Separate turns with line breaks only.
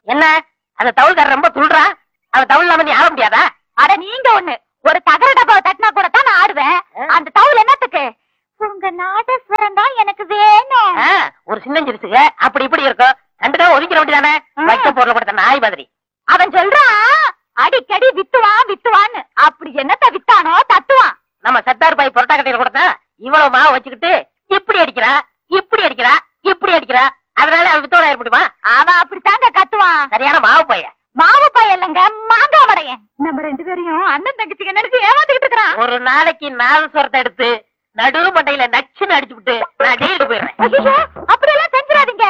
என்ன அந்த தவுள்காரர் ரொம்ப துள்றா அந்த தவுள் இல்லாம நீ ஆட முடியாதா
அட நீங்க ஒண்ணு ஒரு தகர டப்பாவை தட்டினா கூட தான் நான் ஆடுவேன்
ஆ.
அந்த தவுல் என்னத்துக்கு உங்க நாதஸ்வரம் தான் எனக்கு வேணும்
ஆ, ஒரு சின்னஞ்சிரிசுக அப்படி இப்படி இருக்கும் கண்டுக்காம ஒதுக்கிற வேண்டியதானே
ஆ.
வைக்க பொருள் கொடுத்த நாய் மாதிரி
அவன் சொல்றான் அடிக்கடி வித்துவான் வித்துவான்னு அப்படி என்னத்த வித்தானோ தத்துவான்
நம்ம சத்தார் பாய் புரட்டா கட்டையில கொடுத்தா இவ்வளவு மாவு வச்சுக்கிட்டு இப்படி அடிக்கிறா இப்படி அடிக்கிறா இப்படி அடிக்கிறா அதனால அவன் வித்தோட ஏற்படுமா
அவன் அப்படித்தாங்க கத்துவான்
சரியான மாவு பையன்
மாவு பையன் இல்லைங்க மாங்காய் மடையன் நம்ம ரெண்டு பேரையும் அண்ணன் தங்கச்சிக்கு நினைச்சு ஏமாத்திக்கிட்டு இருக்கிறான்
ஒரு நாளைக்கு நாதஸ்வரத்தை எடுத்து நடு மண்டையில நச்சுன்னு அடிச்சுட்டு நான் ஜெயிலுக்கு போயிடுறேன்
ஐயோ அப்படியெல்லாம்